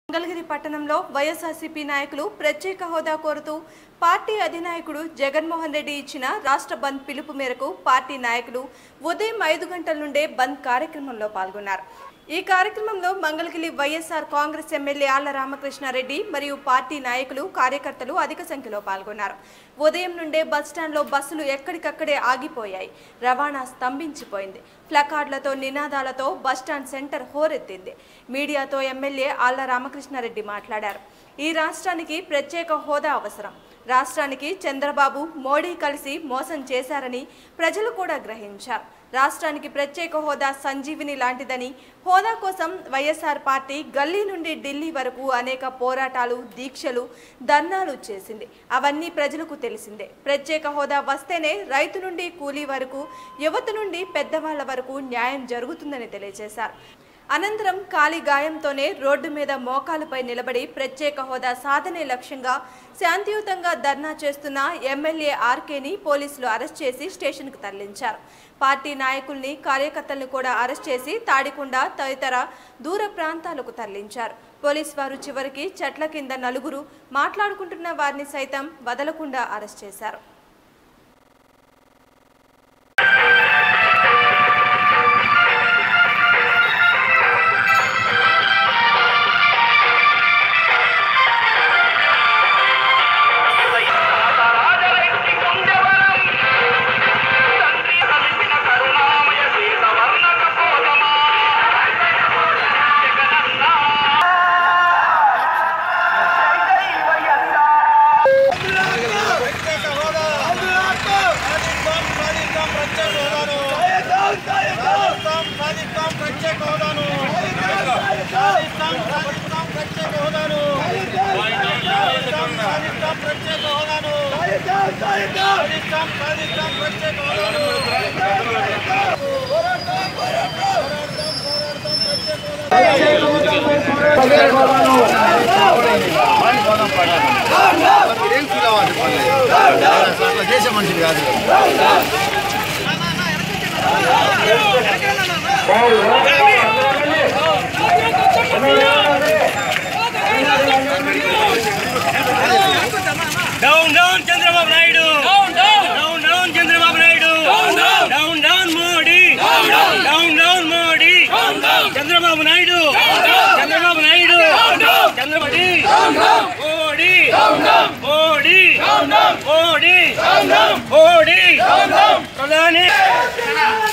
మంగళగిరి పట్టణంలో వైఎస్ఆర్సీపీ నాయకులు ప్రత్యేక హోదా కోరుతూ పార్టీ అధినాయకుడు జగన్మోహన్ రెడ్డి ఇచ్చిన రాష్ట్ర బంద్ పిలుపు మేరకు పార్టీ నాయకులు ఉదయం ఐదు గంటల నుండే బంద్ కార్యక్రమంలో పాల్గొన్నారు ఈ కార్యక్రమంలో మంగళగిరి వైఎస్ఆర్ కాంగ్రెస్ ఎమ్మెల్యే ఆళ్ల రామకృష్ణారెడ్డి మరియు పార్టీ నాయకులు కార్యకర్తలు అధిక సంఖ్యలో పాల్గొన్నారు ఉదయం నుండే బస్టాండ్లో బస్సులు ఎక్కడికక్కడే ఆగిపోయాయి రవాణా స్తంభించిపోయింది ప్లకార్డులతో నినాదాలతో బస్టాండ్ సెంటర్ హోరెత్తింది మీడియాతో ఎమ్మెల్యే ఆళ్ల రామకృష్ణారెడ్డి మాట్లాడారు ఈ రాష్ట్రానికి ప్రత్యేక హోదా అవసరం రాష్ట్రానికి చంద్రబాబు మోడీ కలిసి మోసం చేశారని ప్రజలు కూడా గ్రహించారు రాష్ట్రానికి ప్రత్యేక హోదా సంజీవిని లాంటిదని హోదా కోసం వైఎస్ఆర్ పార్టీ గల్లీ నుండి ఢిల్లీ వరకు అనేక పోరాటాలు దీక్షలు ధర్నాలు చేసింది అవన్నీ ప్రజలకు తెలిసిందే ప్రత్యేక హోదా వస్తేనే రైతు నుండి కూలీ వరకు యువత నుండి పెద్దవాళ్ల వరకు న్యాయం జరుగుతుందని తెలియజేశారు అనంతరం కాలి గాయంతోనే రోడ్డు మీద మోకాలుపై నిలబడి ప్రత్యేక హోదా సాధనే లక్ష్యంగా శాంతియుతంగా ధర్నా చేస్తున్న ఎమ్మెల్యే ఆర్కేని పోలీసులు అరెస్ట్ చేసి స్టేషన్కు తరలించారు పార్టీ నాయకుల్ని కార్యకర్తలను కూడా అరెస్ట్ చేసి తాడికొండ తదితర దూర ప్రాంతాలకు తరలించారు పోలీస్ వారు చివరికి చెట్ల కింద నలుగురు మాట్లాడుకుంటున్న వారిని సైతం వదలకుండా అరెస్ట్ చేశారు రాజరైతి గుండెవరం తండ్రి కలిపిన కరుణామయ సీత వర్ణక కోదమా జగనన్న జై జై వైఎస్ఆర్ మీరేం ఫీల్ అవ్వాలి అసలు అట్లా చేసే మనిషిని కాదు down down Chandrababu Naidu down down Chandrababu Naidu down down Modi down down Modi Chandrababu Naidu Chandrababu Naidu Chandrababu Modi Modi Modi Modi ప్రధాని